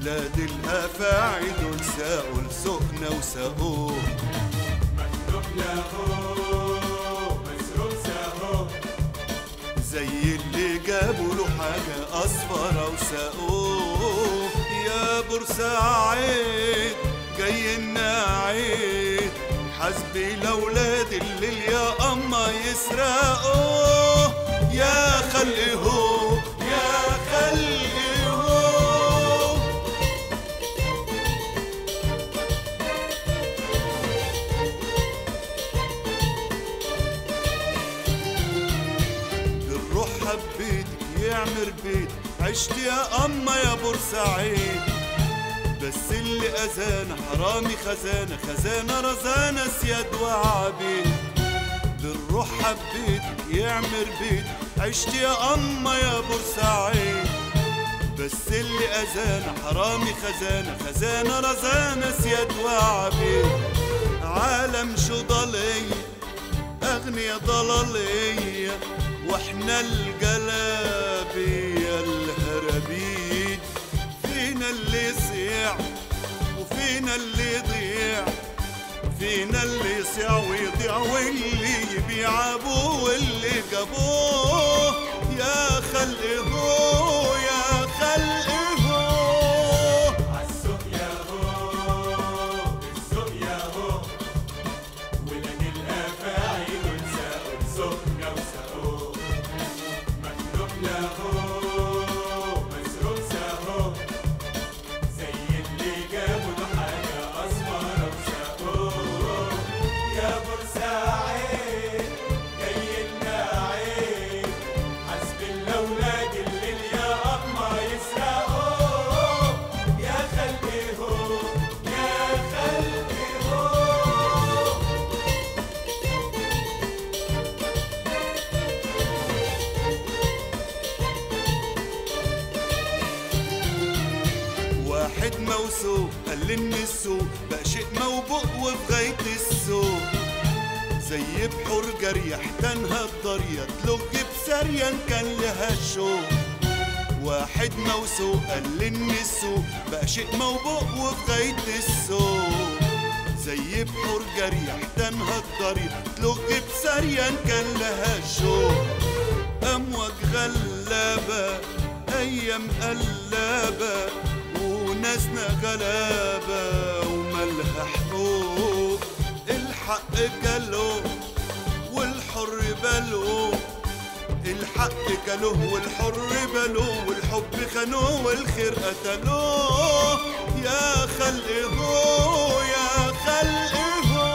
ولاد الافاعي دول ساقوا لسوقنا وساقوه زي اللي جابوا له حاجة أصفرة وساقوه يا بورسعيد جاي عيد حسبي لولاد الليل يا أما يسرقوه يا خلقي هو يا خلقي هو الروح حبيتك يعمر بيت عشت يا أما يا بورسعيد بس اللي أذانا حرامي خزانة خزانة رزانة سياد وعبيد للروح حبيتك يعمر بيت عشت يا أما يا بورسعيد بس اللي أذانا حرامي خزانة خزانة رزانة سياد وعبيد عالم شو ضليه أغنية ضلالية وإحنا الجلابية الهربيد فينا اللي يصيع وفينا اللي يضيع فينا اللي يصيع ويضيع واللي يبيع أبوه واللي جابوه يا خلقي هو يا خلقي هو واحد موسوق قال ان السوق بقى شيء موبوء وفي غاية السوق زي بحور جريح تنهى الضرية تلج بسريا كان لها شوق واحد موسوق قال ان السوق بقى شيء موبوء وفي غاية السوق زي بحور جريح تنهى الضرية تلج بسريا كان لها شوق أمواج غلابة أيام قلابة وناسنا غلابة ومالها حقوق الحق جاله والحر باله الحق كله والحر باله والحب خانوه والخير قتلوه يا خلقي هو يا خلقي هو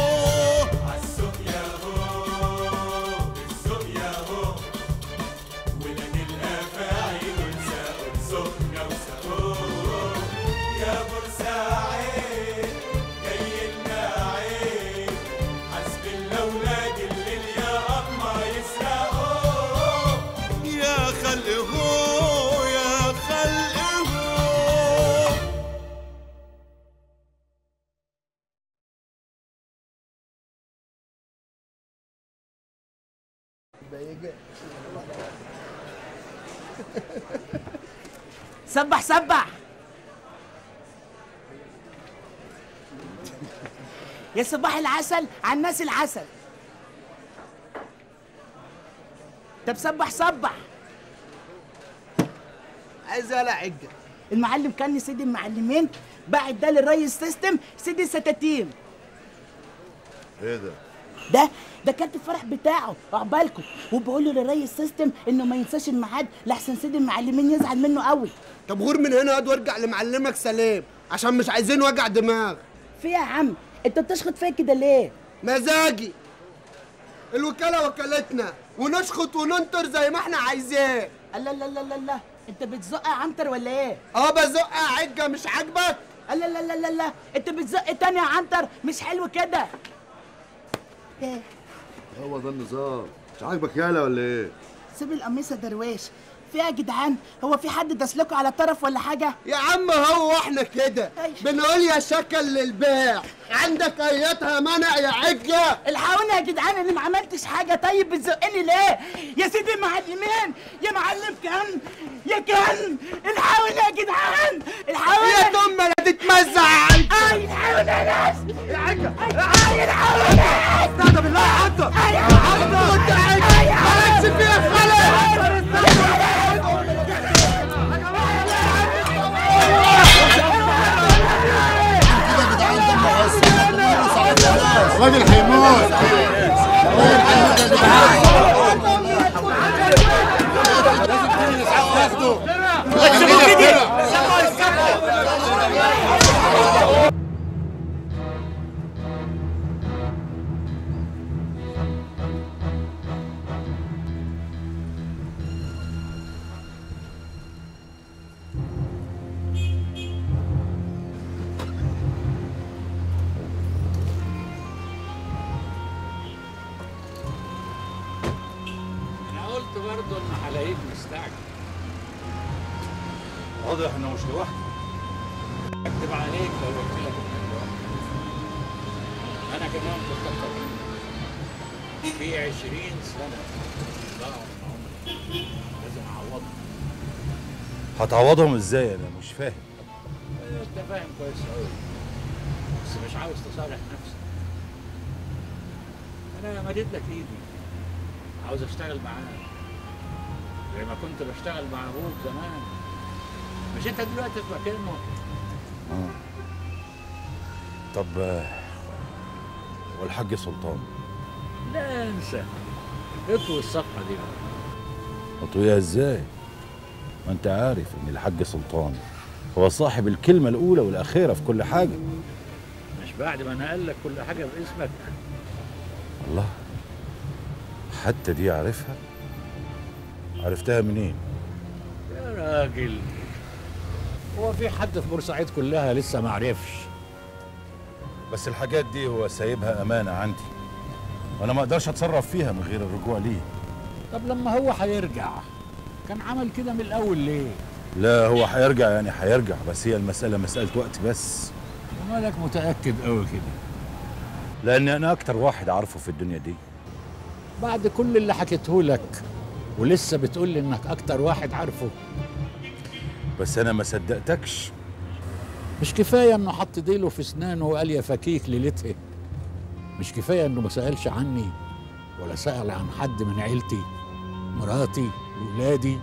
يا خلقي هو يا خلقي هو سبح سبح يا صباح العسل على الناس العسل طب سبح سبح عايز ولا عجة المعلم كان سيدي المعلمين بعت ده للريس سيستم سيدي الستاتين ايه ده؟ ده ده كارت الفرح بتاعه عقبالكم وبقول له للريس سيستم انه ما ينساش الميعاد لحسن سيدي المعلمين يزعل منه قوي طب غور من هنا ياد وارجع لمعلمك سلام عشان مش عايزين وجع دماغ في إيه يا عم انت بتشخط فيا كده ليه مزاجي الوكالة وكالتنا ونشخط وننطر زي ما احنا عايزين الله لا لا لا لا انت بتزق يا عنتر ولا ايه اه بزق يا عجة مش عاجبك لا لا لا لا لا انت بتزق تاني يا عنتر مش حلو كده ايه هو ده النظام مش عاجبك يالا ولا ايه؟ سيب القميصه درويش في إيه يا جدعان هو في حد دسلكوا على طرف ولا حاجه يا عم هو احنا كده أيوة. بنقول يا شكل للبيع عندك اياتها منع يا عجة الحقوني يا جدعان انا ما عملتش حاجه طيب بتزقني ليه يا سيدي معلمين يا معلم كان يا كان الحقوني يا جدعان الحقوني يا دم لا تتمزع اي الحقوني يا ناس يا عجة اي الحقوني يا ناس استهدى بالله يا عبده عبده انت عجة مالكش فيها خلق الراجل هيموت الراجل هيموت يا جدعان لازم تكون الاسعاف تاخده لازم كده انا قلت برضه ان هلاقيك مستعجل واضح انه مش لوحده اكتب عليك لو قلت لك انك لوحدك. انا كمان كنت اكتر منك. في عشرين سنة ضاعوا من عمري لازم اعوضهم هتعوضهم ازاي انا مش فاهم انت فاهم كويس قوي بس مش عاوز تصالح نفسك انا مديت لك ايدي عاوز اشتغل معاك زي ما كنت بشتغل مع ابوك زمان مش انت دلوقتي في مكانه طب آه، والحاج سلطان لا انسى اطوي الصفحة دي بقى. اطويها ازاي ما انت عارف ان الحاج سلطان هو صاحب الكلمة الأولى والأخيرة في كل حاجة مش بعد ما نقل لك كل حاجة باسمك الله حتى دي عارفها عرفتها منين يا راجل هو في حد في بورسعيد كلها لسه ما عرفش بس الحاجات دي هو سايبها أمانة عندي وأنا ما أقدرش أتصرف فيها من غير الرجوع ليه طب لما هو هيرجع كان عمل كده من الاول ليه لا هو هيرجع يعني هيرجع بس هي المسألة مسألة وقت بس ومالك متاكد قوي كده لأن أنا أكتر واحد عارفه في الدنيا دي بعد كل اللي حكيته لك ولسه بتقول لي انك اكتر واحد عارفه بس أنا ما صدقتكش مش كفايه انه حط ديله في اسنانه وقال يا فكيك ليلتها مش كفايه انه ما سالش عني ولا سال عن حد من عيلتي مراتي ولادي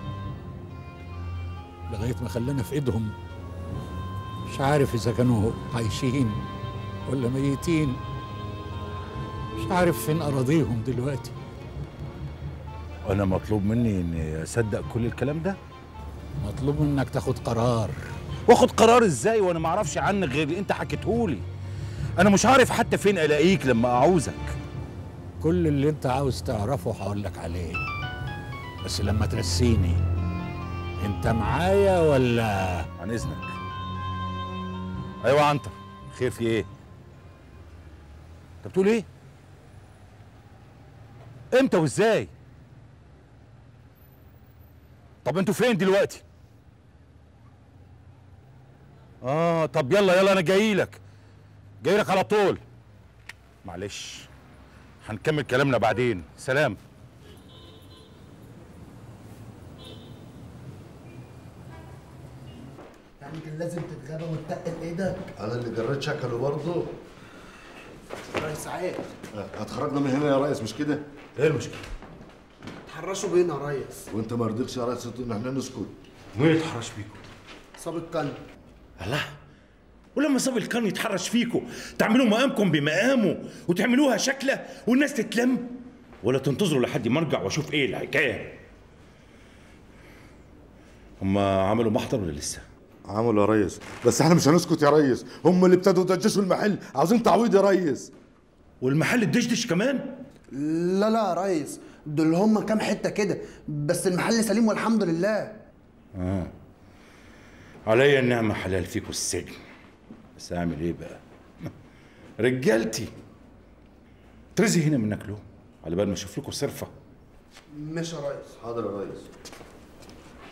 لغايه ما خلانا في ايدهم مش عارف اذا كانوا عايشين ولا ميتين مش عارف فين اراضيهم دلوقتي وأنا مطلوب مني إني أصدق كل الكلام ده مطلوب منك تاخد قرار واخد قرار ازاي وانا ما اعرفش عنك غير اللي انت حكيتهولي انا مش عارف حتى فين الاقيك لما اعوزك كل اللي انت عاوز تعرفه هقول لك عليه بس لما ترسيني انت معايا ولا عن اذنك ايوه عنتر خير في ايه انت بتقول ايه امتى وازاي طب انتوا فين دلوقتي اه طب يلا يلا انا جاي لك جاي لك على طول معلش هنكمل كلامنا بعدين سلام يعني كان لازم تتغابى وتتقل ايدك انا اللي جريت شكله برضه ريس عيب هتخرجنا من هنا يا ريس مش كده ايه المشكله تحرشوا بينا يا ريس وانت ما رضيتش يا ريس ان احنا نسكت مين يتحرش بيكم صاب الكلب الله ولما صاب الكان يتحرش فيكم تعملوا مقامكم بمقامه وتعملوها شكله والناس تتلم ولا تنتظروا لحد ما ارجع واشوف ايه الحكايه هم عملوا محضر ولا لسه عملوا يا ريس بس احنا مش هنسكت يا ريس هم اللي ابتدوا يدجسوا المحل عاوزين تعويض يا ريس والمحل الدشدش كمان لا لا يا ريس دول هم كام حته كده بس المحل سليم والحمد لله عليا النعمة حلال فيكم السجن بس اعمل ايه بقى رجالتي ترزي هنا منك له على بال ما اشوف لكم صرفه مش يا ريس حاضر يا ريس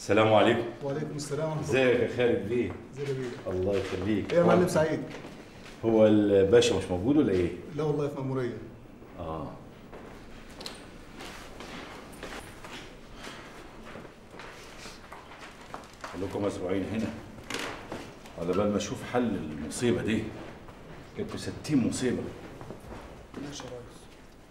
السلام عليكم وعليكم السلام ورحمه ازيك يا خالد بيه ازيك يا بيه الله يخليك ايه يا معلم سعيد هو الباشا مش موجود ولا ايه لا والله في مأمورية اه خليكم مزروعين هنا على بال ما اشوف حل المصيبه دي جبت 60 مصيبه ماشي يا ريس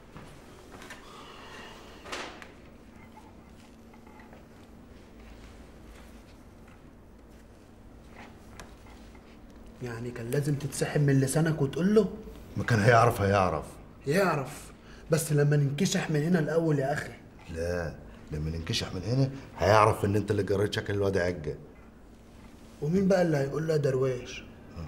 يعني كان لازم تتسحب من لسانك وتقول له ما كان هيعرف هيعرف يعرف بس لما ننكشح من هنا الاول يا اخي لا لما ننكشح من هنا هيعرف ان انت اللي جريت شكل الواد عجه ومين بقى اللي هيقول له يا درويش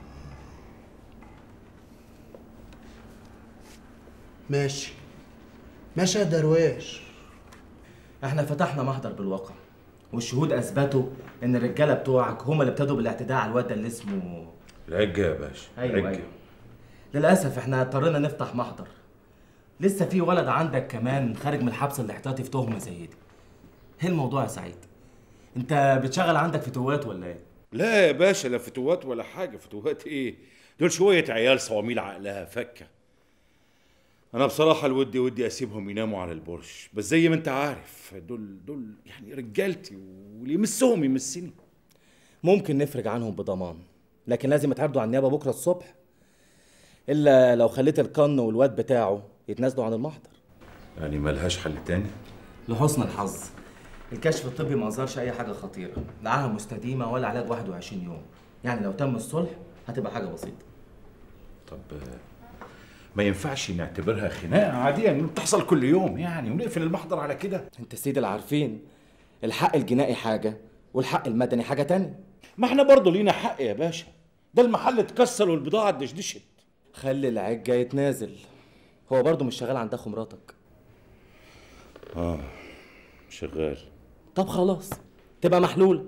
ماشي ماشي يا درويش احنا فتحنا محضر بالواقع والشهود اثبتوا ان الرجاله بتوعك هم اللي ابتدوا بالاعتداء على الواد ده اللي اسمه العجه يا باشا ايوه العجة. ايوه للاسف احنا اضطرينا نفتح محضر لسه في ولد عندك كمان خارج من الحبس الاحتياطي في تهمه زي دي ايه الموضوع يا سعيد انت بتشغل عندك فتوات ولا ايه لا يا باشا لا فتوات ولا حاجه فتوات ايه دول شويه عيال صواميل عقلها فكه انا بصراحه الودي ودي اسيبهم يناموا على البرش بس زي ما انت عارف دول دول يعني رجالتي واللي يمسهم يمسني ممكن نفرج عنهم بضمان لكن لازم يتعرضوا على النيابه بكره الصبح الا لو خليت القن والواد بتاعه يتنازلوا عن المحضر يعني ملهاش حل تاني لحسن الحظ الكشف الطبي ما اظهرش اي حاجه خطيره لا عاهه مستديمه ولا علاج 21 يوم يعني لو تم الصلح هتبقى حاجه بسيطه طب آه، ما ينفعش نعتبرها خناقه عاديه يعني بتحصل كل يوم يعني ونقفل المحضر على كده انت سيد العارفين الحق الجنائي حاجه والحق المدني حاجه تانية ما احنا برضه لينا حق يا باشا ده المحل اتكسر والبضاعه اتدشدشت خلي العجه يتنازل هو برضه مش شغال عند اخو مراتك اه شغال طب خلاص تبقى محلول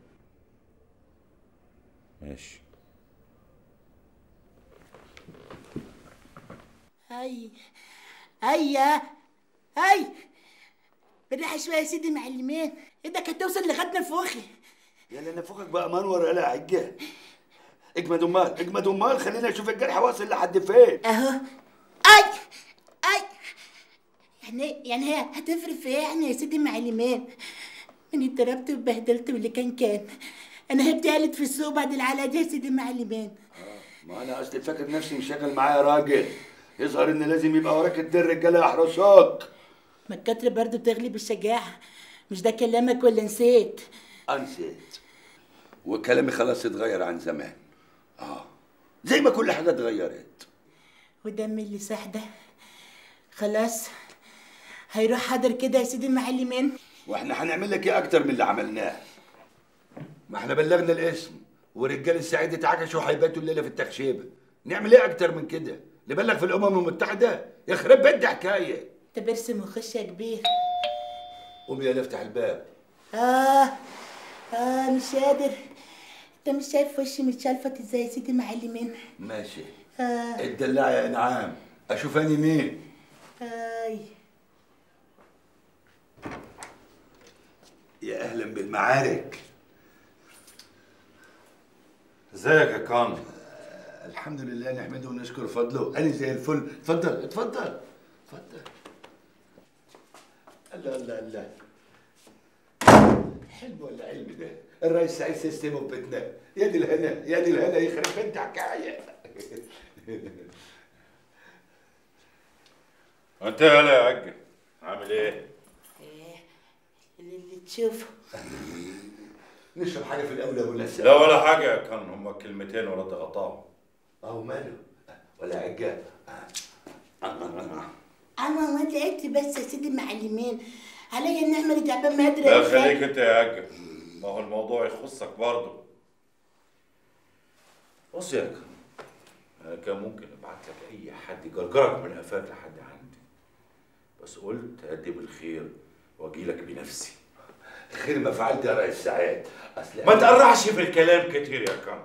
ماشي هاي هيا هاي بالراحة شوية يا سيدي معلمين ايدك هتوصل لغدنا الفوخي يلا نفخك بقى منور ولا عجة اجمد امال اجمد امال خلينا نشوف الجرح واصل لحد فين اهو اي اي يعني يعني هي هتفرق في ايه يعني يا سيدي معلمين من اتضربت واتبهدلت واللي كان كان انا هبت قالت في السوق بعد العلقه دي يا سيدي معلمين ما انا اصلي فاكر نفسي مشغل معايا راجل يظهر ان لازم يبقى وراك الدر رجاله يحرسوك ما الكتر برضه تغلب الشجاعه مش ده كلامك ولا نسيت انسيت وكلامي خلاص اتغير عن زمان اه زي ما كل حاجه اتغيرت ودم اللي ساح ده خلاص هيروح حاضر كده يا سيدي المعلمين واحنا هنعمل لك ايه اكتر من اللي عملناه ما احنا بلغنا الاسم ورجال السعيد اتعكشوا هيباتوا الليله في التخشيبه نعمل ايه اكتر من كده نبلغ في الامم المتحده يخرب بيت دي حكايه طب ارسم وخش يا كبير قوم يا افتح الباب اه اه مش قادر انت مش شايف وشي متشلفت ازاي يا سيدي المعلمين ماشي آه. اتدلع يا انعام اشوف اني مين اي يا اهلا بالمعارك ازيك يا كان الحمد لله نحمده ونشكر فضله انا زي الفل اتفضل اتفضل اتفضل الله الله الله حلم ولا علم ده الرئيس سعيد سيستم بيتنا يا دي الهنا يا دي الهنا يخرب بنت حكايه انت يالا يا عجة عامل ايه اللي, اللي تشوفه نشرب حاجه في الاول يا ابو لسه لا ولا حاجه يا كان هما كلمتين ولا تقطعهم اهو ماله ولا عجه انا ما لقيت بس يا سيدي المعلمين عليا النعمه اللي تعبان ما ادري لا أفهم. خليك انت يا عجة ما هو الموضوع يخصك برضه بص يا كان انا كان ممكن ابعت لك اي حد يجرجرك من قفاك لحد عندي بس قلت ادي بالخير واجي لك بنفسي خير ما فعلت يا رئيس سعيد اصل ما تقرعش في الكلام كتير يا كان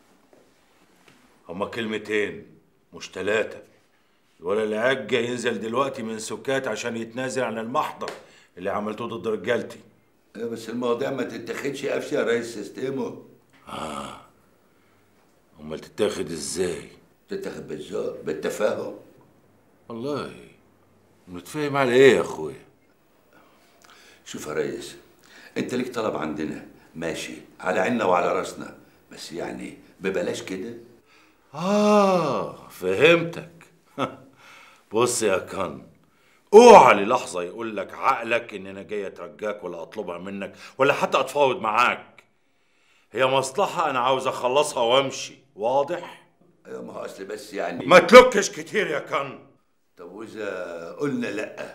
هما كلمتين مش ثلاثة ولا العجة ينزل دلوقتي من سكات عشان يتنازل عن المحضر اللي عملته ضد رجالتي ايه بس المواضيع ما تتاخدش قفشه يا ريس سيستمو اه امال تتاخد ازاي تتاخد بالذوق بالتفاهم والله متفاهم على ايه يا اخويا شوف يا ريس انت ليك طلب عندنا ماشي على عيننا وعلى راسنا بس يعني ببلاش كده اه فهمتك بص يا كان اوعى للحظه يقول لك عقلك ان انا جاي اترجاك ولا اطلبها منك ولا حتى اتفاوض معاك هي مصلحه انا عاوز اخلصها وامشي واضح ايوه ما هو اصل بس يعني ما تلكش كتير يا كان طب واذا قلنا لا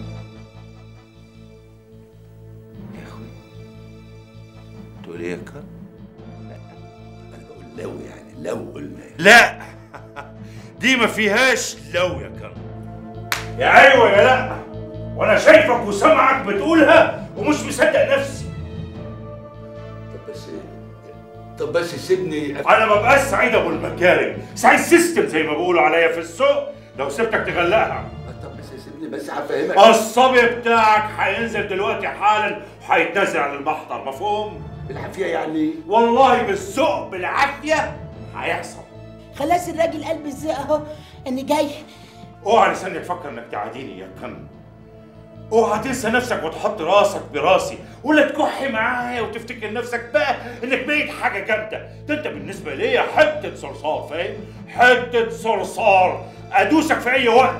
تقول ايه يا كان انا بقول لو يعني لو قلنا لا دي ما فيهاش لو يا كان يا ايوه يا لا وانا شايفك وسامعك بتقولها ومش مصدق نفسي طب بس طب بس سيبني أف... انا ببقاش سعيد ابو المكارم سعيد سيستم زي ما بيقولوا عليا في السوق لو سبتك تغلقها طب بس سيبني بس هفهمك الصبي بتاعك هينزل دلوقتي حالا وهيتنزل على المحضر مفهوم بالعافيه يعني والله بالسوق بالعافيه هيحصل خلاص الراجل قلب الزق اهو اني جاي اوعى لسانك تفكر انك تعاديني يا كم اوعى تنسى نفسك وتحط راسك براسي ولا تكح معايا وتفتكر نفسك بقى انك بقيت حاجه جامده ده انت بالنسبه ليا حته صرصار فاهم حته صرصار ادوسك في اي وقت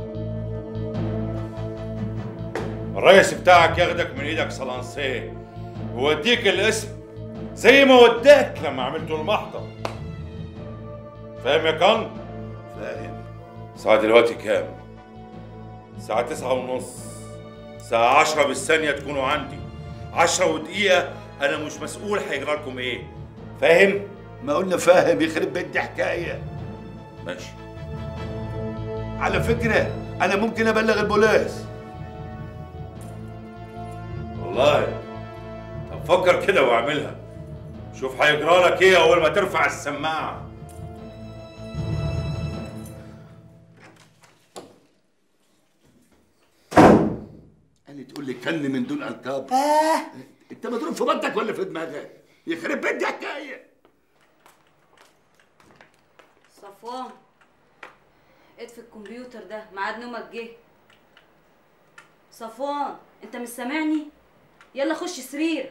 الرئيس بتاعك ياخدك من ايدك صلانسيه ويوديك الاسم زي ما وداك لما عملت له المحضر فاهم يا كان؟ فاهم الساعة دلوقتي كام؟ الساعة تسعة ونص الساعة عشرة بالثانية تكونوا عندي عشرة ودقيقة أنا مش مسؤول هيجرى لكم إيه فاهم؟ ما قلنا فاهم يخرب بيت دي حكايه ماشي على فكره انا ممكن ابلغ البوليس والله طب فكر كده واعملها شوف هيجرى لك إيه أول ما ترفع السماعة قال تقول لي كن من دون القاب آه انت مضروب في بطنك ولا في دماغك يخرب بيت دي حكايه صفوان اطفي الكمبيوتر ده ميعاد نومك جه صفوان انت مش سامعني يلا خش سرير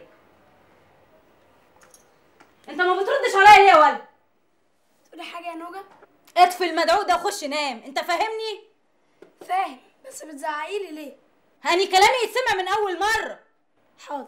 انت ما بتردش عليا ليه يا ولد تقولي حاجة يا نوجة؟ اطفي المدعو ده وخش نام انت فاهمني فاهم بس بتزعقيلي ليه؟ هاني كلامي يتسمع من اول مره حاضر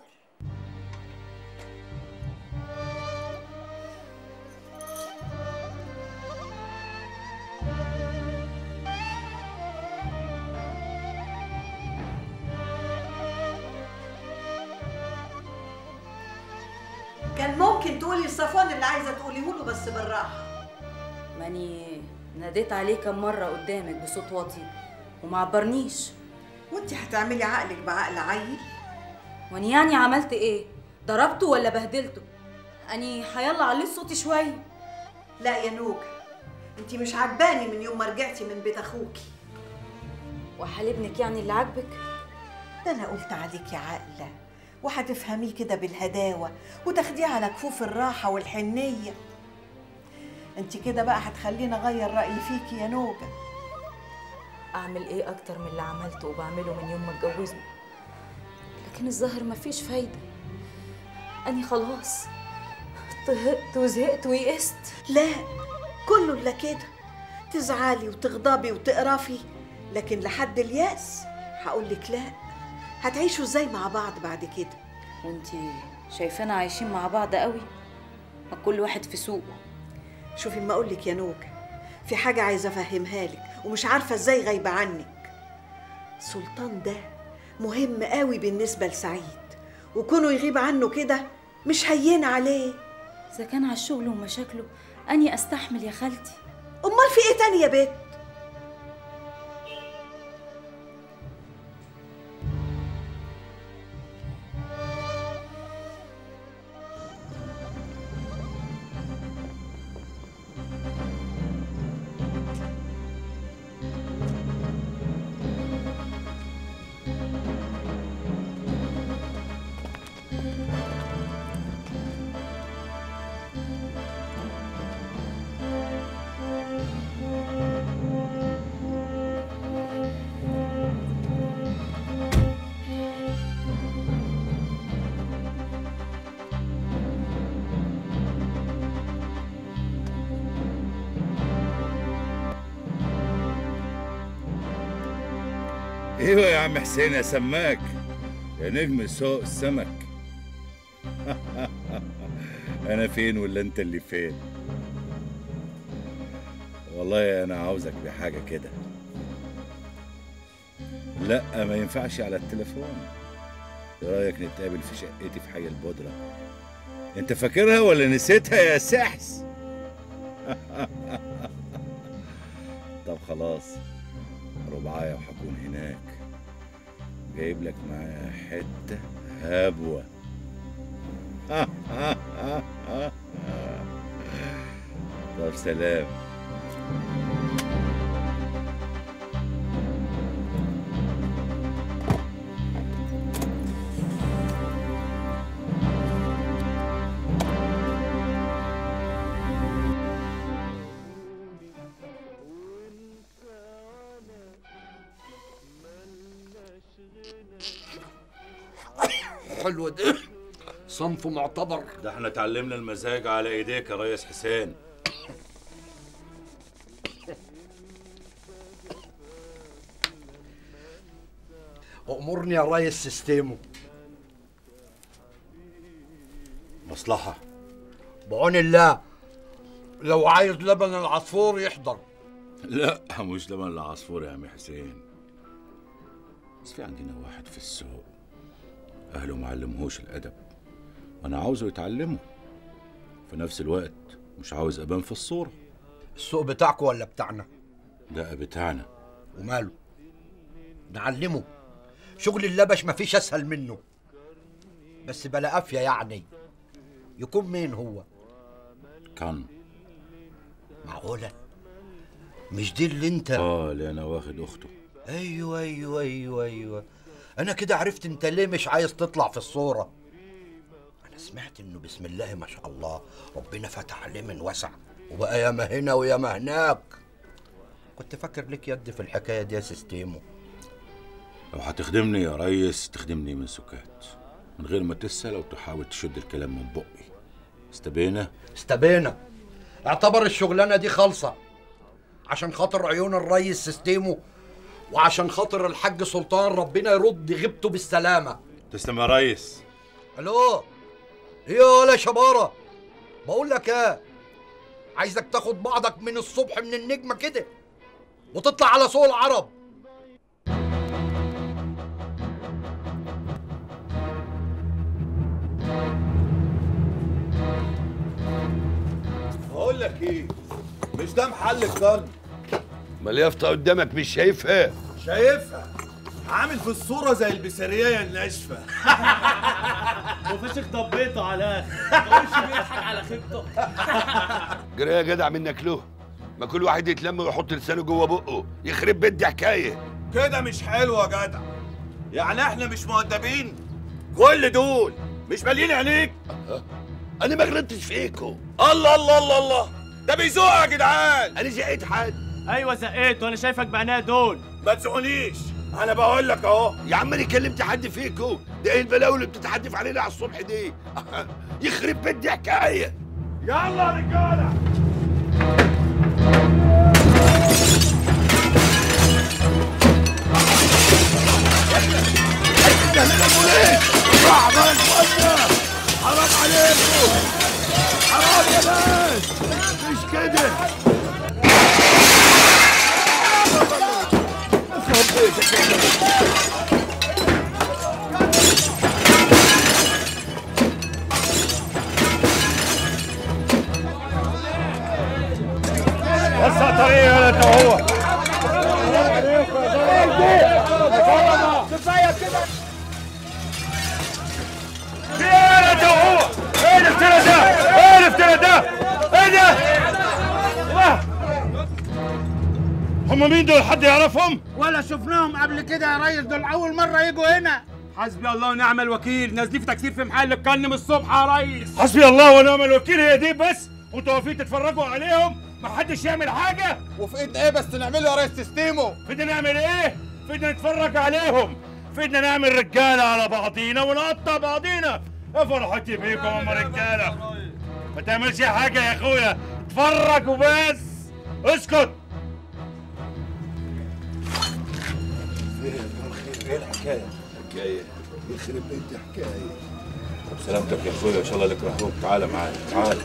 كان ممكن تقولي لصفوان اللي عايزه تقوليه له بس بالراحه ماني ناديت عليه كم مره قدامك بصوت واطي وما عبرنيش وانت هتعملي عقلك بعقل عيل واني يعني عملت ايه ضربته ولا بهدلته اني هيلا عليه صوتي شويه لا يا نوجة انت مش عجباني من يوم ما رجعتي من بيت اخوكي وحال ابنك يعني اللي عاجبك ده انا قلت عليكي عاقله وهتفهميه كده بالهداوه وتاخديه على كفوف الراحه والحنيه انت كده بقى هتخليني اغير رايي فيكي يا نوجة اعمل ايه اكتر من اللي عملته وبعمله من يوم ما اتجوزنا لكن الظاهر مفيش فايده اني خلاص طهقت وزهقت ويئست لا كله الا كده تزعلي وتغضبي وتقرفي لكن لحد الياس هقول لك لا هتعيشوا ازاي مع بعض بعد كده وانتي شايفانا عايشين مع بعض قوي ما كل واحد في سوقه شوفي ما اقول لك يا نوجة في حاجة عايزة افهمها لك ومش عارفة ازاي غايبة عنك سلطان ده مهم قوي بالنسبة لسعيد وكونه يغيب عنه كده مش هين عليه اذا كان على الشغل ومشاكله اني استحمل يا خالتي امال في ايه تاني يا بت ايوه يا عم حسين يا سماك يا نجم سوق السمك انا فين ولا انت اللي فين والله انا عاوزك بحاجه كده لا ما ينفعش على التليفون ايه رايك نتقابل في شقتي في حي البودره انت فاكرها ولا نسيتها يا سحس طب خلاص ربعاية وهكون هناك جايب لك معايا حتة هبوة طب سلام حلوة ده صنف معتبر ده احنا اتعلمنا المزاج على ايديك يا ريس حسين أمرني يا ريس سيستيمو مصلحة بعون الله لو عايز لبن العصفور يحضر لا مش لبن العصفور يا عم حسين بس في عندنا واحد في السوق اهله معلمهوش الادب وانا عاوزه يتعلمه في نفس الوقت مش عاوز ابان في الصوره السوق بتاعكم ولا بتاعنا ده بتاعنا وماله نعلمه شغل اللبش مفيش اسهل منه بس بلا قافيه يعني يكون مين هو كان معقوله مش دي اللي انت اه اللي انا واخد اخته ايوه ايوه ايوه ايوه انا كده عرفت انت ليه مش عايز تطلع في الصوره انا سمعت انه بسم الله ما شاء الله ربنا فتح عليه من وسع وبقى ياما هنا وياما هناك كنت فاكر لك يد في الحكايه دي يا سيستيمو لو هتخدمني يا ريس تخدمني من سكات من غير ما تسأل أو تحاول تشد الكلام من بقي استبينا استبينا اعتبر الشغلانه دي خالصه عشان خاطر عيون الريس سيستيمو وعشان خاطر الحاج سلطان ربنا يرد غيبته بالسلامه تسلم يا ريس الو ايه يا ولا شباره بقول لك ايه عايزك تاخد بعضك من الصبح من النجمه كده وتطلع على سوق العرب بقول لك ايه مش ده محل القرن ما اليافطه قدامك مش شايفها شايفها عامل في الصوره زي البساريه الناشفه وفشك ضبيته على الاخر مش بيضحك على خيبته جرى يا جدع منك له ما كل واحد يتلم ويحط لسانه جوه بقه يخرب بيت دي حكايه كده مش حلو يا جدع يعني احنا مش مؤدبين كل دول مش مالين عينيك انا ما غلطتش فيكم الله الله الله الله ده بيزوق يا جدعان انا زقيت حد ايوه زقيت وانا شايفك بعناية دول ما تزقونيش انا بقول لك اهو يا عم انا كلمت حد فيكم ده ايه البلاوي اللي بتتحدف علينا على الصبح دي يخرب بيت دي حكايه يلا يا رجاله حرام عليكم حرام يا ناس مش كده وسع طريقي ولا انت وهو كفايه كده في ايه انت وهو ايه الافتراء ده ايه الافتراء ده ايه ده واه. هم مين دول حد يعرفهم ولا شفناهم قبل كده يا ريس دول اول مره يجوا هنا حسبي الله ونعم الوكيل نازلين في تكسير في محل الكن من الصبح يا ريس حسبي الله ونعم الوكيل هي دي بس وانتوا واقفين تتفرجوا عليهم محدش يعمل حاجه وفي ايدنا ايه بس نعمله يا ريس سيستيمو فيدنا نعمل ايه فيدنا نتفرج عليهم فيدنا نعمل رجاله على بعضينا ونقطع بعضينا يا فرحتي بيكم هم رجاله ما تعملش حاجه يا اخويا اتفرج وبس اسكت ايه الحكايه حكايه يخرب بيت حكايه طب سلامتك يا اخويا ان شاء الله لك رحمك تعالى معايا تعالى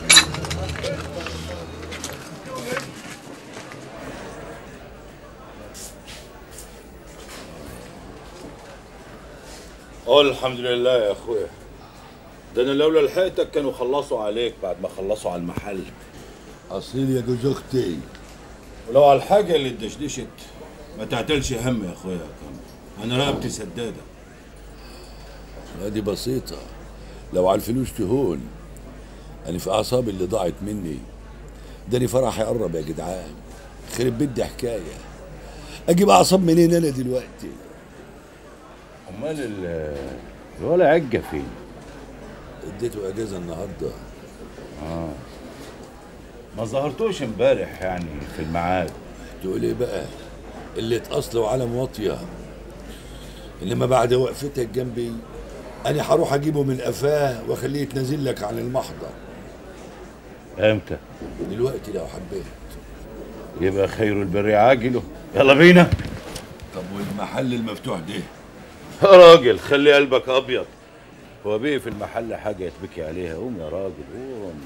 قول الحمد لله يا اخويا ده انا لولا لحقتك كانوا خلصوا عليك بعد ما خلصوا على المحل اصيل يا جوز اختي ولو على الحاجه اللي اتدشدشت ما تعتلش هم يا اخويا كم انا رقبتي سداده هذه بسيطة لو على الفلوس تهون أنا في أعصابي اللي ضاعت مني داني فرحي قرب يا جدعان خرب بدي حكاية أجيب أعصاب منين أنا دلوقتي امال ال- الولا عجه فين اديته أجازة النهاردة اه ما ظهرتوش امبارح يعني في الميعاد تقول ايه بقى اللي اصله علم واطية انما بعد وقفتك جنبي انا هروح اجيبه من قفاه واخليه يتنازل لك عن المحضر امتى دلوقتي لو حبيت يبقى خير البر عاجله يلا بينا طب والمحل المفتوح ده يا راجل خلي قلبك ابيض هو بيه في المحل حاجه يتبكي عليها قوم يا راجل قوم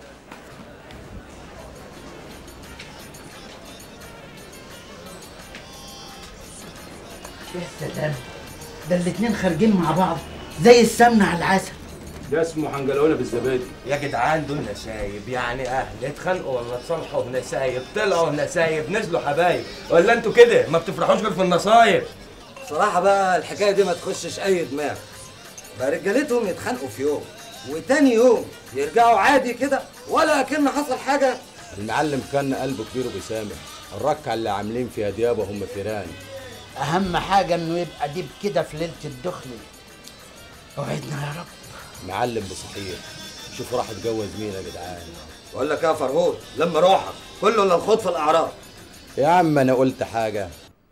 يا سلام ده الاتنين خارجين مع بعض زي السمنة على العسل ده اسمه حنجلونه بالزبادي يا جدعان دول نسايب يعني اهل اتخانقوا ولا اتصالحوا نسايب طلعوا نسايب نزلوا حبايب ولا انتوا كده ما بتفرحوش غير في النصايب صراحة بقى الحكاية دي ما تخشش أي دماغ بقى رجالتهم يتخانقوا في يوم وتاني يوم يرجعوا عادي كده ولا كأن حصل حاجة المعلم كان قلبه كبير وبيسامح الركعه اللي عاملين فيها ديابه هم فيران أهم حاجة إنه يبقى ديب كده في ليلة الدخل وعدنا يا رب معلم بصحيح شوفوا راح اتجوز مين يا جدعان بقول لك يا فرهود لما روحك كله للخوض في الأعراض يا عم انا قلت حاجه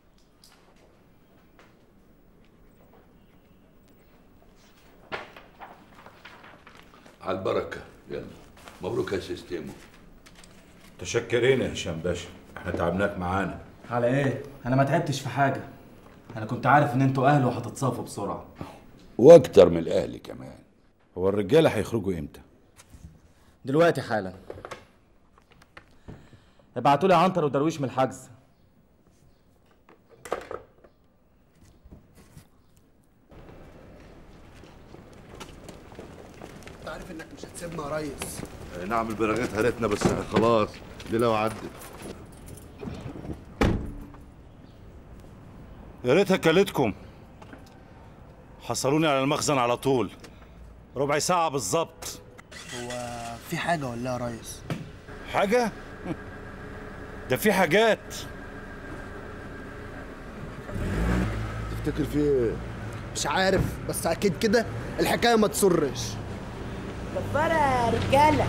على البركة يلا مبروك يا سيستيمو تشكرين يا هشام باشا احنا تعبناك معانا على ايه انا ما تعبتش في حاجه انا كنت عارف ان انتوا اهل وهتتصافوا بسرعه واكتر من الاهل كمان هو الرجاله هيخرجوا امتى دلوقتي حالا ابعتوا لي عنتر ودرويش من الحجز انت عارف انك مش هتسيبنا يا ريس نعمل براغيث هرتنا بس خلاص ليلة وعدت يا ريتها كلتكم حصلوني على المخزن على طول ربع ساعة بالظبط هو في حاجة ولا يا ريس حاجة؟ ده في حاجات تفتكر في ايه؟ مش عارف بس اكيد كده الحكاية ما تسرش كفارة يا رجالة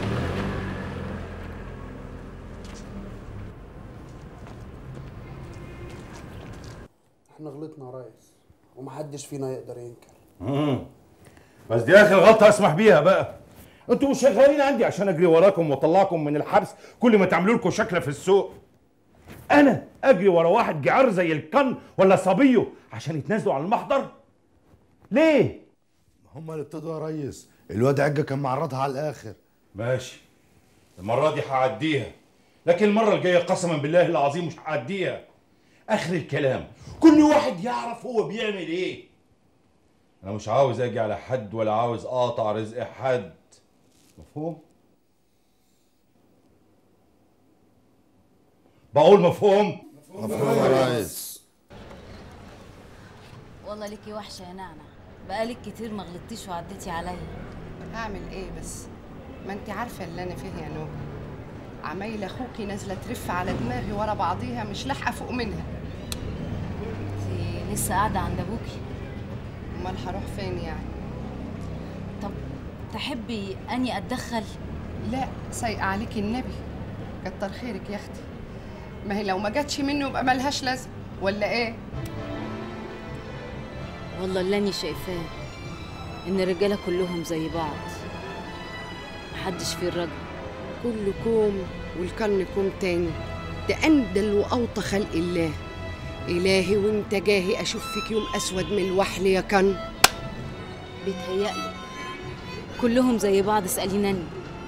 احنا غلطنا يا ريس ومحدش فينا يقدر ينكر مم. بس دي اخر غلطة اسمح بيها بقى انتوا مش شغالين عندي عشان اجري وراكم واطلعكم من الحبس كل ما تعملوا لكم شكله في السوق انا اجري ورا واحد جعار زي الكن ولا صبيه عشان يتنازلوا عن المحضر ليه هم اللي ابتدوا يا ريس الواد عجة كان معرضها على الاخر ماشي المرة دي هعديها لكن المرة الجاية قسما بالله العظيم مش هعديها آخر الكلام كل واحد يعرف هو بيعمل إيه أنا مش عاوز أجي على حد ولا عاوز أقطع رزق حد مفهوم؟ بقول مفهوم؟ مفهوم يا ريس والله ليكي وحشه يا نعنع بقالك كتير ما غلطتيش وعديتي عليا هعمل ايه بس ما انت عارفه اللي انا فيه يا نوبه عمايل اخوكي نازله ترف على دماغي ورا بعضيها مش لاحقه فوق منها انتي لسه قاعده عند ابوكي امال هروح فين يعني طب تحبي اني اتدخل لا سايقه عليكي النبي كتر خيرك يا اختي ما هي لو ما جاتش منه يبقى ملهاش لازمه ولا ايه والله اللي اني شايفاه ان الرجاله كلهم زي بعض محدش فيه الرجل كل كوم والكن كوم تاني ده أندل وأوطى خلق الله إلهي وانت جاهي أشوف فيك يوم أسود من الوحل يا كن بيتهيألي كلهم زي بعض اسألينني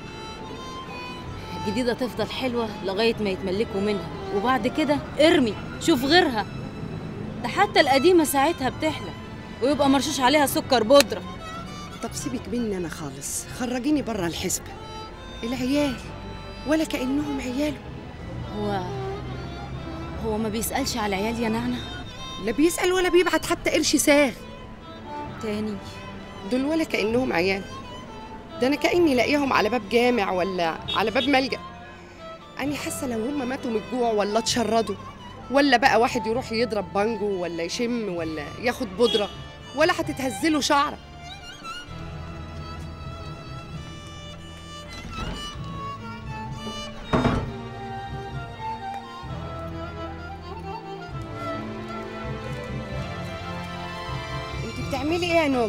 الجديدة تفضل حلوة لغاية ما يتملكوا منها وبعد كده ارمي شوف غيرها ده حتى القديمة ساعتها بتحلى ويبقى مرشوش عليها سكر بودرة طب سيبك مني أنا خالص خرجيني بره الحسبة العيال ولا كأنهم عياله هو هو ما بيسألش على العيال يا نعنع لا بيسأل ولا بيبعت حتى قرش ساغ تاني دول ولا كأنهم عيال ده أنا كأني لاقيهم على باب جامع ولا على باب ملجأ أنا حاسة لو هم ماتوا من الجوع ولا اتشردوا ولا بقى واحد يروح يضرب بانجو ولا يشم ولا ياخد بودرة ولا هتتهزله شعرة انت بتعملي ايه يا نوب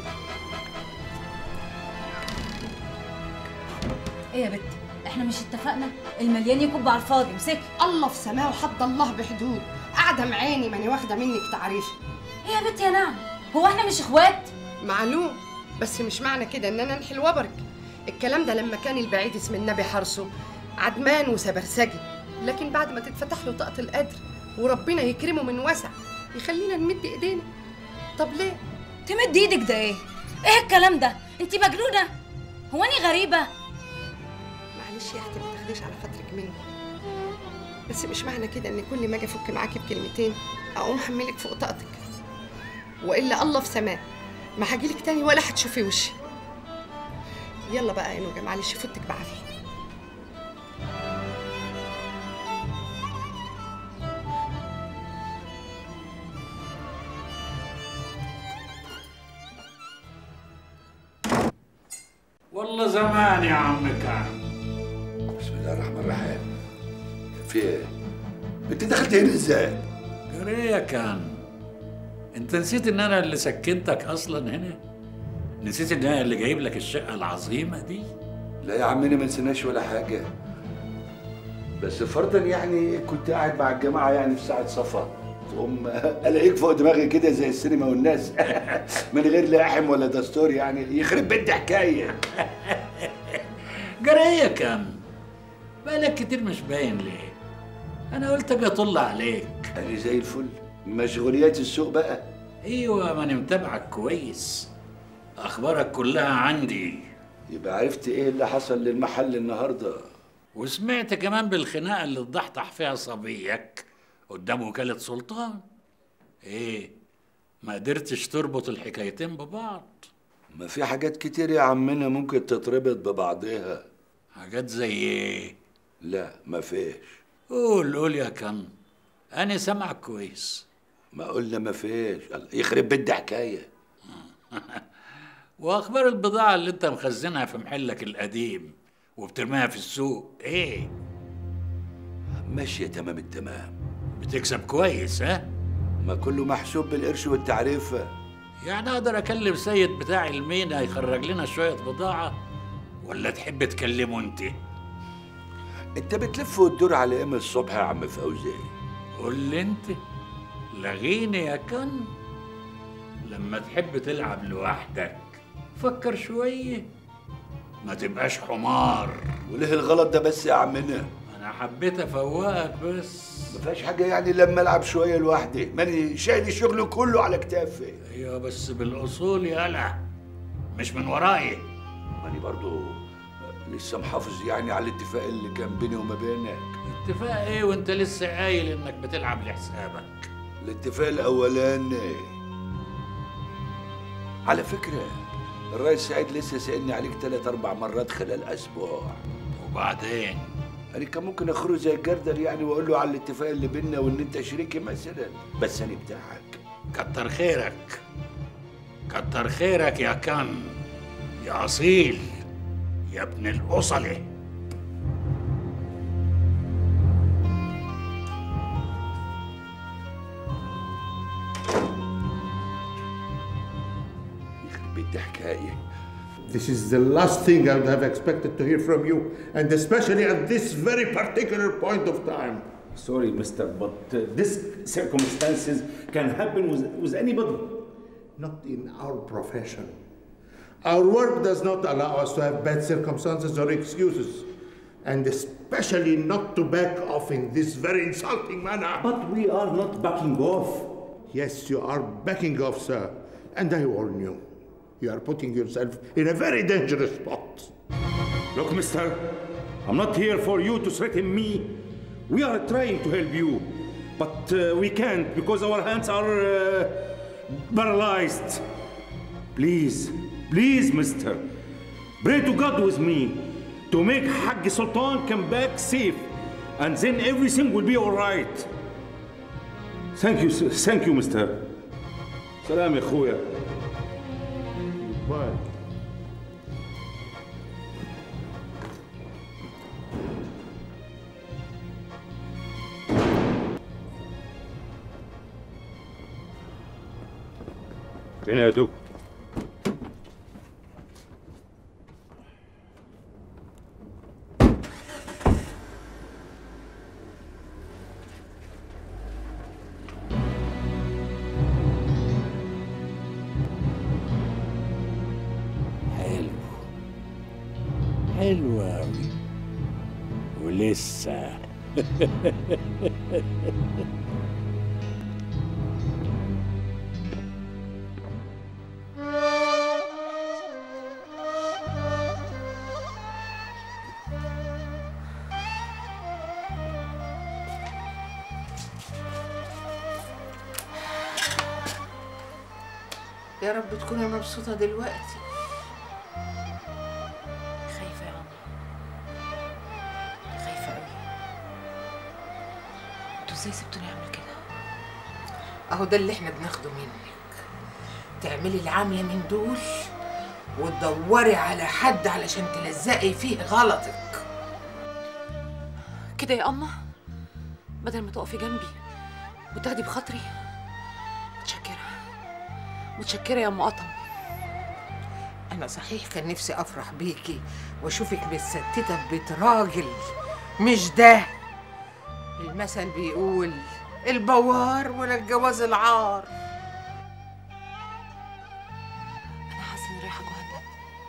ايه يا بت احنا مش اتفقنا المليان يكب على الفاضي امسكي الله في سماه وحد الله بحدود قاعده معاني ماني واخده منك تعريف ايه يا بت يا نعم هو احنا مش اخوات معلوم بس مش معنى كده ان انا انحل وبرك الكلام ده لما كان البعيد اسم النبي حرصه عدمان وسبرسجي لكن بعد ما تتفتح له طاقه القدر وربنا يكرمه من وسع يخلينا نمد ايدينا طب ليه تمد ايدك ده ايه ايه الكلام ده انت مجنونه هو اني غريبه معلش يا اختي ما تاخديش على خاطرك مني بس مش معنى كده ان كل ما اجي افك معاكي بكلمتين اقوم حملك فوق طاقتك والا الله في سماه ما هجيلك تاني ولا هتشوفي وشي يلا بقى يا نوجه معلش فوتك بعافيه والله زمان يا عم كان بسم الله الرحمن الرحيم في ايه؟ انت دخلت هنا ازاي؟ قريه كان انت نسيت ان انا اللي سكنتك اصلا هنا نسيت ان انا اللي جايب لك الشقه العظيمه دي لا يا عمنا ما نسيناش ولا حاجه بس فرضا يعني كنت قاعد مع الجماعه يعني في ساعه صفا تقوم الاقيك فوق دماغي كده زي السينما والناس من غير لاحم ولا دستور يعني يخرب بيت حكايه قريه كان بقالك كتير مش باين ليه انا قلت اجي اطل عليك انا زي الفل مشغوليات السوق بقى ايوه ما انا متابعك كويس اخبارك كلها عندي يبقى عرفت ايه اللي حصل للمحل النهارده وسمعت كمان بالخناقه اللي اتضحضح فيها صبيك قدام وكاله سلطان ايه ما قدرتش تربط الحكايتين ببعض ما في حاجات كتير يا عمنا ممكن تتربط ببعضها حاجات زي ايه لا ما فيش قول قول يا كن انا سامعك كويس ما قلنا ما فيش الله يخرب بيت ده حكايه واخبار البضاعه اللي انت مخزنها في محلك القديم وبترميها في السوق ايه ماشيه تمام التمام بتكسب كويس ها ما كله محسوب بالقرش والتعريفه يعني اقدر اكلم سيد بتاع المينا يخرج لنا شويه بضاعه ولا تحب تكلمه انت انت بتلف وتدور على ايه من الصبح يا عم فوزي قول لي انت لغيني يا كن لما تحب تلعب لوحدك فكر شويه ما تبقاش حمار وليه الغلط ده بس يا عمنا انا حبيت افوقك بس ما فيهاش حاجه يعني لما العب شويه لوحدي ماني شايل الشغل كله على كتافي ايوه بس بالاصول يالا مش من وراي ماني برضو لسه محافظ يعني على الاتفاق اللي كان بيني وما بينك اتفاق ايه وانت لسه قايل انك بتلعب لحسابك الاتفاق الاولاني على فكره الرئيس سعيد لسه سألني عليك ثلاث أربع مرات خلال أسبوع وبعدين أنا كان ممكن أخرج زي الجردل يعني وأقول له على الاتفاق اللي بينا وإن أنت شريكي مثلا بس أنا بتاعك كتر خيرك كتر خيرك يا كان يا أصيل يا ابن الأصلة يخرب بيت حكاية This is the last thing I would have expected to hear from you, and especially at this very particular point of time. Sorry, mister, but uh, this circumstances can happen with, with anybody. Not in our profession. Our work does not allow us to have bad circumstances or excuses, and especially not to back off in this very insulting manner. But we are not backing off. Yes, you are backing off, sir, and I warn you. You are putting yourself in a very dangerous spot. Look, mister, I'm not here for you to threaten me. We are trying to help you, but uh, we can't because our hands are uh, paralyzed. Please, please, mister, pray to God with me to make Hajj Sultan come back safe, and then everything will be all right. Thank you, sir. thank you, mister. سلام يا اخويا. Goodbye. فين يا دوب؟ حلو حلو أوي ولسه يا رب تكوني مبسوطة دلوقتي خايفة يا عم خايفة أوي انتوا ازاي سبتوني أعمل كده؟ اهو ده اللي احنا بناخده منك تعملي العاملة من دول وتدوري على حد علشان تلزقي فيه غلطك كده يا أما بدل ما تقفي جنبي وتاخدي بخاطري متشكرة متشكرة يا أم قطم انا صحيح كان نفسي افرح بيكي واشوفك متستته في بيت راجل مش ده المثل بيقول البوار ولا الجواز العار أنا حاسة إني رايحة جهنم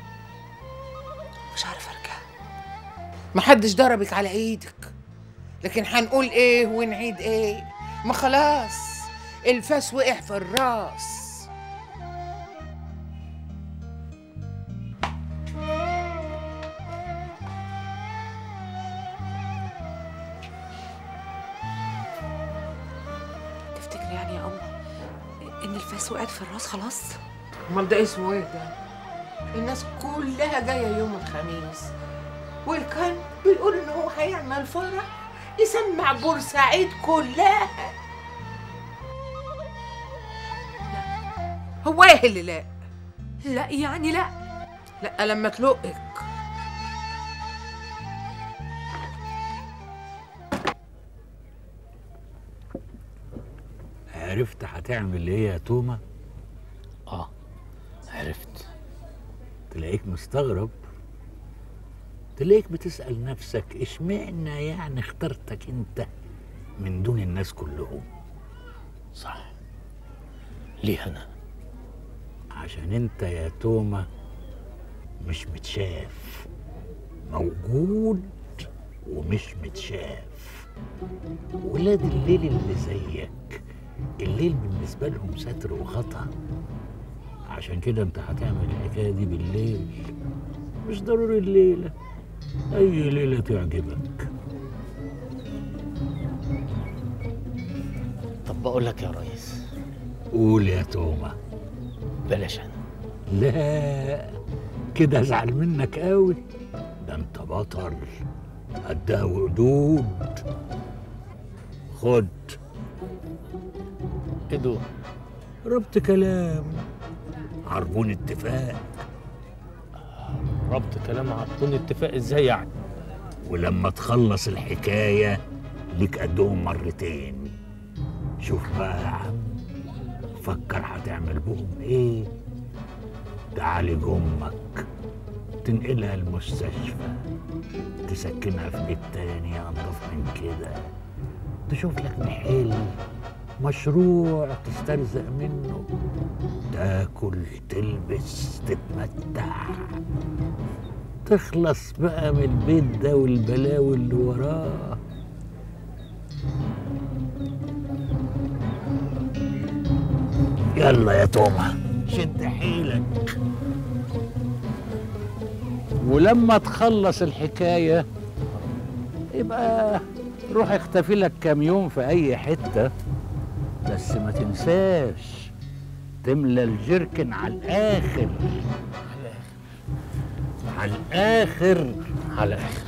مش عارفة أرجع محدش ضربك على ايدك لكن هنقول ايه ونعيد ايه ما خلاص الفاس وقع في الراس تفتكري يعني يا أما إن الفاس وقعت في الراس خلاص؟ امال ده اسمه ايه ده الناس كلها جايه يوم الخميس والكان بيقول ان هو هيعمل فرح يسمع بورسعيد كلها هو ايه اللي لا لا يعني لا لا لما تلقك عرفت هتعمل ايه يا توما؟ اه عرفت تلاقيك مستغرب تلاقيك بتسأل نفسك اشمعنى يعني اخترتك انت من دون الناس كلهم صح ليه انا عشان انت يا توما مش متشاف موجود ومش متشاف ولاد الليل اللي زيك الليل بالنسبة لهم ستر وخطأ عشان كده انت هتعمل الحكاية دي بالليل مش ضروري الليلة أي ليلة تعجبك طب بقول لك يا ريس قول يا توما بلاش انا لا كده ازعل منك قوي ده انت بطل قدها وقدود خد ايه دول ربط كلام عربون اتفاق ربط كلام عطوني اتفاق ازاي يعني ولما تخلص الحكاية ليك قدهم مرتين شوف بقى يا عم فكر هتعمل بهم ايه تعالج امك تنقلها المستشفى تسكنها في بيت تاني انضف من كده تشوف لك محل مشروع تسترزق منه تاكل تلبس تتمتع تخلص بقى من البيت ده والبلاوي اللي وراه يلا يا توما شد حيلك ولما تخلص الحكاية يبقى روح اختفي لك كام يوم في أي حتة بس ما تنساش تملى الجركن على الآخر على الآخر على الآخر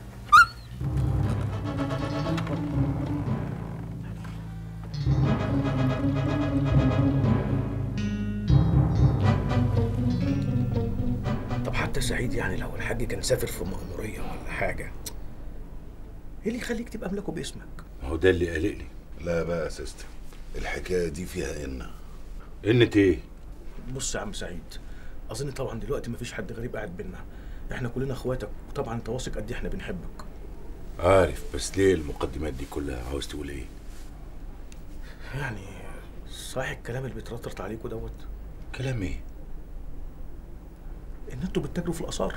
طب حتى سعيد يعني لو الحاج كان سافر في مأمورية ولا حاجة ايه اللي يخليك تبقى املاكه باسمك؟ ما هو ده اللي قلقني لا بقى يا سيستم الحكايه دي فيها ان انت ايه بص يا عم سعيد اظن طبعا دلوقتي مفيش حد غريب قاعد بينا احنا كلنا اخواتك وطبعا انت واثق قد ايه احنا بنحبك عارف بس ليه المقدمات دي كلها عاوز تقول ايه يعني صحيح الكلام اللي بيترطرط عليكوا دوت كلام ايه ان انتوا بتتاجروا في الاثار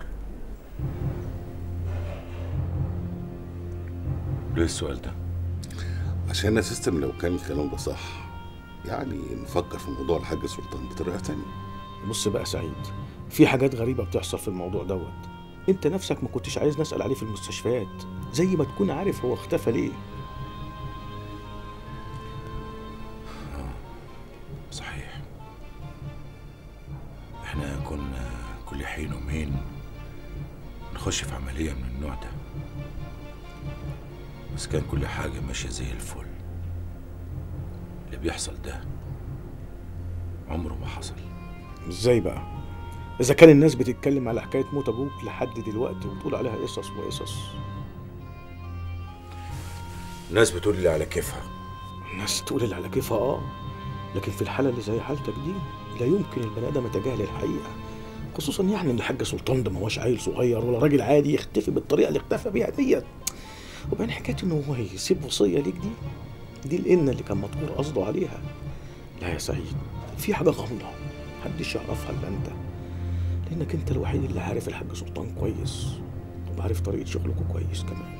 ليه السؤال ده عشان يا سيستم لو كان الكلام ده صح يعني نفكر في موضوع الحاج سلطان بطريقه تانية بص بقى سعيد في حاجات غريبة بتحصل في الموضوع دوت انت نفسك ما كنتش عايز نسأل عليه في المستشفيات زي ما تكون عارف هو اختفى ليه صحيح احنا كنا كل حين ومين نخش في عملية من النوع ده بس كان كل حاجة ماشية زي الفل اللي بيحصل ده عمره ما حصل ازاي بقى اذا كان الناس بتتكلم على حكاية موت ابوك لحد دلوقتي وتقول عليها قصص وقصص الناس بتقول لي على كيفها الناس تقول اللي على كيفها اه لكن في الحالة اللي زي حالتك دي لا يمكن البني ادم يتجاهل الحقيقة خصوصا يعني ان الحاج سلطان ده ما هوش عيل صغير ولا راجل عادي يختفي بالطريقة اللي اختفى بيها ديت وبعدين حكاية انه هو يسيب وصية ليك دي دي الإنة اللي كان مطور قصده عليها لا يا سعيد في حاجة غامضة محدش يعرفها إلا أنت لأنك أنت الوحيد اللي عارف الحاج سلطان كويس وعارف طريقة شغلكوا كويس كمان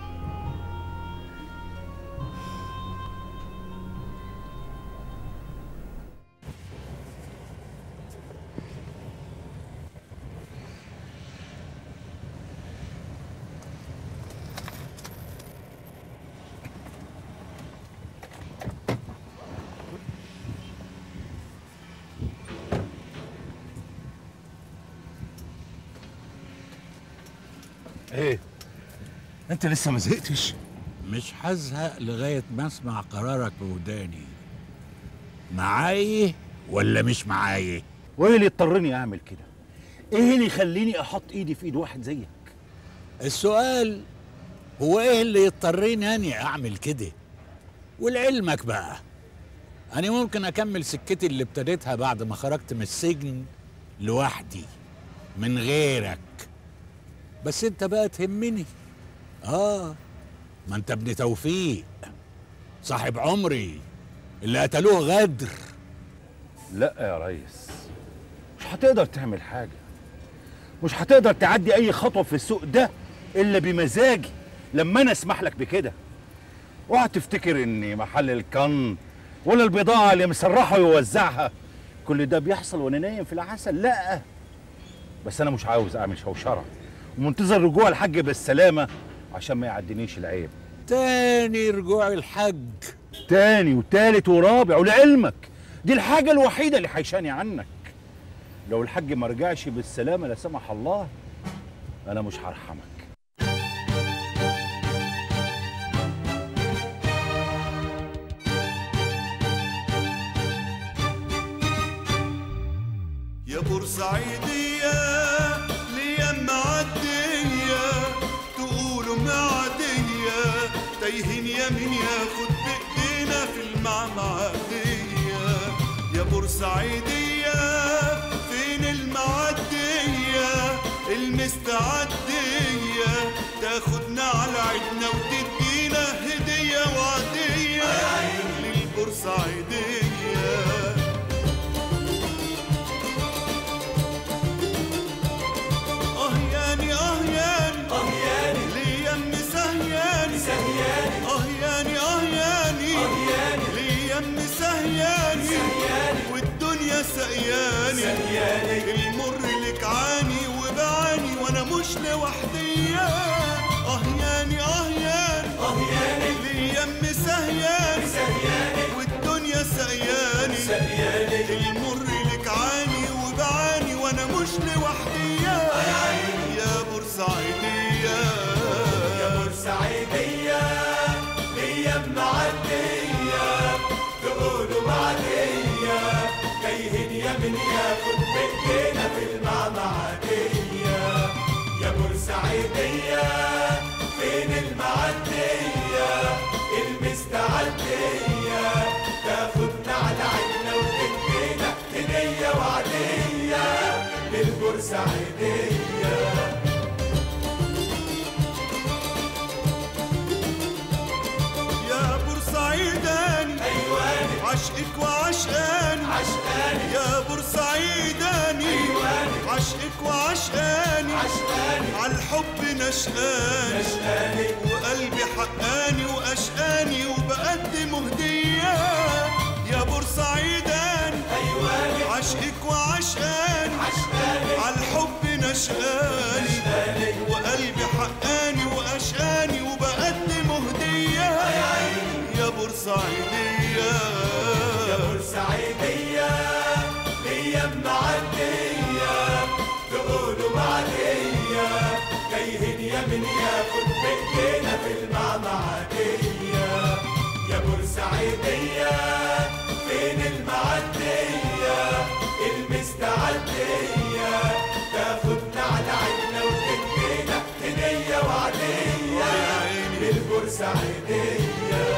ايه انت لسه ما زهقتش مش هزهق لغايه ما اسمع قرارك بوداني معايا ولا مش معايا وايه اللي يضطرني اعمل كده ايه اللي يخليني احط ايدي في ايد واحد زيك السؤال هو ايه اللي يضطرني اني اعمل كده ولعلمك بقى انا ممكن اكمل سكتي اللي ابتديتها بعد ما خرجت من السجن لوحدي من غيرك بس انت بقى تهمني اه ما انت ابن توفيق صاحب عمري اللي قتلوه غدر لا يا ريس مش هتقدر تعمل حاجة مش هتقدر تعدي أي خطوة في السوق ده إلا بمزاجي لما أنا أسمح لك بكده اوعى تفتكر إني محل الكن ولا البضاعة اللي مسرحها ويوزعها كل ده بيحصل وأنا نايم في العسل لا بس أنا مش عاوز أعمل شوشرة ومنتظر رجوع الحاج بالسلامة عشان ما يعدينيش العيب تاني رجوع الحج تاني وتالت ورابع ولعلمك دي الحاجة الوحيدة اللي حيشاني عنك لو الحاج ما رجعش بالسلامة لا سمح الله أنا مش هرحمك يا بورسعيدية ليام معدية تقولوا معدية تايهين يمين ياخد بإيدينا في المعمعدية يا بورسعيدية فين المعدية المستعدية تاخدنا على عيدنا وتدينا هدية وعدية سقياني سقياني. المر لك عاني وبعاني وانا مش لوحدي اه ياني اه ياني اه ياني. ليام سهياني سهياني. والدنيا سقياني سقياني. المر لك عاني وبعاني وانا مش لوحدي يا بورسعيدية يا بورسعيدية ليام معدية تقولوا معدية تايهين يا من ياخد بإيدينا في المعمعدية يا بورسعيدية فين المعدية المستعدية تاخدنا على عيننا وتدينا هدية وعدية للبورسعيدية يا بورسعيداني أيواني عشقك وعشقاني عشقاني يا بورسعيداني أيواني عشقك وعشقاني عشقاني عالحب نشقاني نشقاني وقلبي حقاني واشقاني وبقدم هدية يا بورسعيداني أيواني عشقك وعشقاني عشقاني عالحب نشقاني نشقاني وقلبي حقاني واشقاني وبقدم هدية يا بورسعيدية يا بورسعيدية ليام معدية تقولوا معدية تايهين يا من ياخد بإيدينا في المعمعدية يا بورسعيدية فين المعدية المستعدية تاخدنا على عيننا وتدينا هدية وعدية للبورسعيدية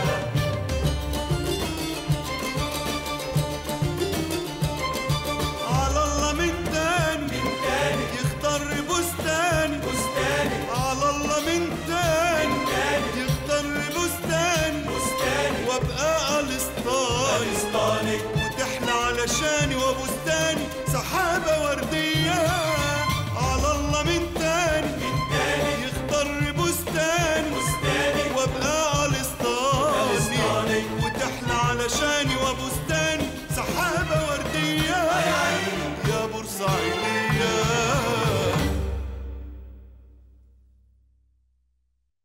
على الله من تاني من تاني يختار بستاني بستاني على الله من تاني من تاني يختار بستاني بستاني وابقى الاسطاني ألسطاني وتحلى علشاني وابوس